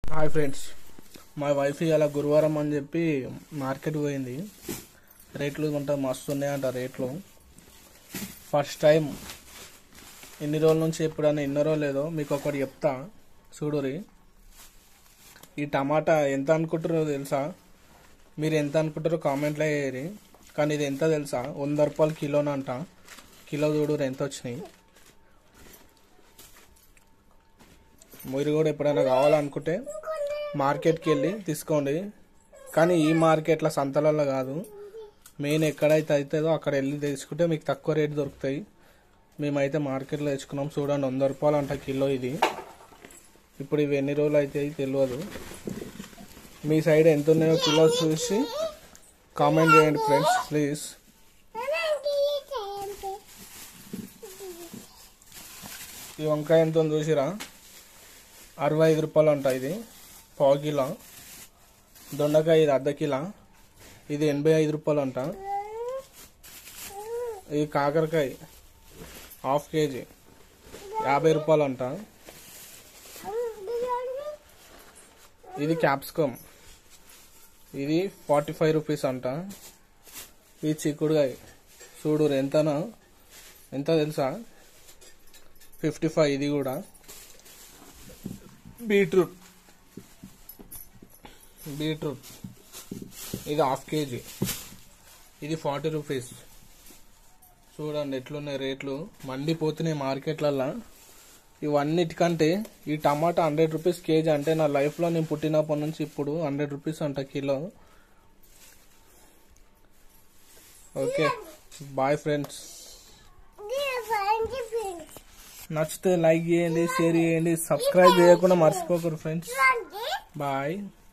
hi friends మా wife ఇలా గురువారం అని చెప్పి మార్కెట్ పోయింది రేట్లు కొంత మస్తు ఉన్నాయంట రేట్లు ఫస్ట్ టైం ఎన్ని రోజుల నుంచి ఎప్పుడైనా ఎన్నరో లేదో మీకు ఒకటి చెప్తా చూడురి ఈ టమాటా ఎంత అనుకుంటారో తెలుసా మీరు ఎంత అనుకుంటారో కామెంట్లో వేయరి కానీ ఇది ఎంత తెలుసా వంద రూపాయలు కిలోనంట కిలో చూడు ఎంత వచ్చినాయి మీరు కూడా ఎప్పుడైనా కావాలనుకుంటే మార్కెట్కి వెళ్ళి తీసుకోండి కానీ ఈ మార్కెట్ల సంతలలో కాదు మెయిన్ ఎక్కడైతే అవుతుందో అక్కడ వెళ్ళి తీసుకుంటే మీకు తక్కువ రేట్ దొరుకుతాయి మేమైతే మార్కెట్లో తెచ్చుకున్నాం చూడండి వంద రూపాయలు అంట కిలో ఇది ఇప్పుడు ఇవి ఎన్ని రోజులు అవుతాయి తెలియదు మీ సైడ్ ఎంత ఉన్నాయో కిలో చూసి కామెంట్ చేయండి ఫ్రెండ్స్ ప్లీజ్ ఈ వంకాయ ఎంత ఉందో చూసిరా అరవై ఐదు రూపాయలు అంట ఇది పావు కిలో దొండకాయ ఇది అర్ధ కిలో ఇది ఎనభై ఐదు రూపాయలు అంట ఇది కాకరకాయ హాఫ్ కేజీ యాభై రూపాయలు అంట ఇది క్యాప్సికమ్ ఇది ఫార్టీ ఫైవ్ రూపీస్ అంట ఇది చిక్కుడుకాయ చూడు ఎంతనా ఎంత తెలుసా ఫిఫ్టీ ఫైవ్ ఇది కూడా బీట్రూట్ బీట్రూట్ ఇది హాఫ్ కేజీ ఇది ఫార్టీ రూపీస్ చూడండి ఎట్లున్నాయి రేట్లు మండిపోతున్నాయి మార్కెట్లల్లో ఇవన్నిటికంటే ఈ టమాటా హండ్రెడ్ రూపీస్ కేజీ అంటే నా లైఫ్లో నేను పుట్టినప్పటి నుంచి ఇప్పుడు హండ్రెడ్ రూపీస్ అంట కిలో ఓకే బాయ్ ఫ్రెండ్స్ నచ్చితే లైక్ చేయండి షేర్ చేయండి సబ్స్క్రైబ్ చేయకుండా మర్చిపోకరు ఫ్రెండ్స్ బాయ్